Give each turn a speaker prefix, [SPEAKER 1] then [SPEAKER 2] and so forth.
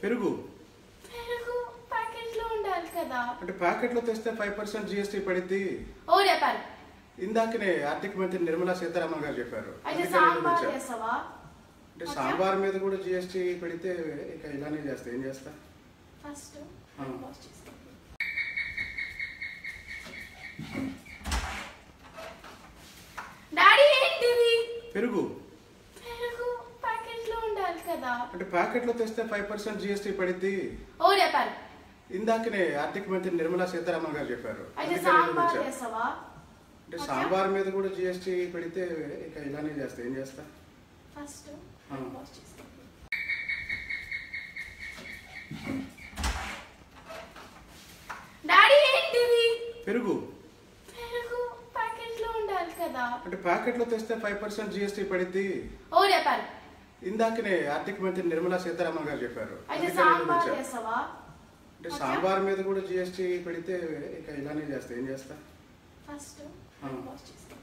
[SPEAKER 1] పెరుగు
[SPEAKER 2] పెరుగు ప్యాకెట్ లో ఉండాలి కదా
[SPEAKER 1] అంటే ప్యాకెట్లో తెస్తే ఫైవ్ పర్సెంట్ జిఎస్టీ పడిద్ది
[SPEAKER 2] ఓ చెప్పారు
[SPEAKER 1] ఇందాకనే ఆర్థిక మంత్రి నిర్మలా సీతారామన్ గారు చెప్పారు
[SPEAKER 2] అయితే
[SPEAKER 1] అందుకనే నేను
[SPEAKER 2] సాంబార్
[SPEAKER 1] వచ్చా.
[SPEAKER 2] చేస్తావా
[SPEAKER 1] అంటే సాంబార్ మీద కూడా జిఎస్టీ పెడితే ఇక ఇలానే చేస్తా ఏం చేస్తా
[SPEAKER 2] ఫస్ట్
[SPEAKER 1] ఆ.
[SPEAKER 2] వాష్ చేసుకో డాడీ ఏంటిది
[SPEAKER 1] పెరుగు
[SPEAKER 2] పెరుగు ప్యాకెట్ లో ఉండాలి కదా
[SPEAKER 1] అంటే ప్యాకెట్లో తెస్తే ఫైవ్ పర్సెంట్ జిఎస్టీ పడిద్ది
[SPEAKER 2] ఓ చెప్పారు
[SPEAKER 1] ఇందాకనే ఆర్థిక మంత్రి నిర్మలా సీతారామన్ గారు చెప్పారు
[SPEAKER 2] అయితే
[SPEAKER 1] అందుకనే నేను
[SPEAKER 2] సాంబార్
[SPEAKER 1] వచ్చా.
[SPEAKER 2] చేస్తావా
[SPEAKER 1] అంటే సాంబార్ మీద కూడా జిఎస్టీ పెడితే ఇక ఇలానే చేస్తా ఏం చేస్తా
[SPEAKER 2] ఫస్ట్
[SPEAKER 1] ఆ.
[SPEAKER 2] వాష్ చేసుకో డాడీ ఏంటిది
[SPEAKER 1] పెరుగు
[SPEAKER 2] పెరుగు ప్యాకెట్ లో ఉండాలి కదా
[SPEAKER 1] అంటే ప్యాకెట్లో తెస్తే ఫైవ్ పర్సెంట్ జిఎస్టీ పడిద్ది
[SPEAKER 2] ఓ చెప్పారు
[SPEAKER 1] ఇందాకనే ఆర్థిక మంత్రి నిర్మలా సీతారామన్ గారు చెప్పారు
[SPEAKER 2] అయితే
[SPEAKER 1] అందుకనే నేను
[SPEAKER 2] సాంబార్
[SPEAKER 1] వచ్చా.
[SPEAKER 2] చేస్తావా
[SPEAKER 1] అంటే సాంబార్ మీద కూడా జిఎస్టీ పెడితే ఇక ఇలానే చేస్తా ఏం చేస్తా
[SPEAKER 2] ఫస్ట్
[SPEAKER 1] ఆ.
[SPEAKER 2] వాష్ చేసుకో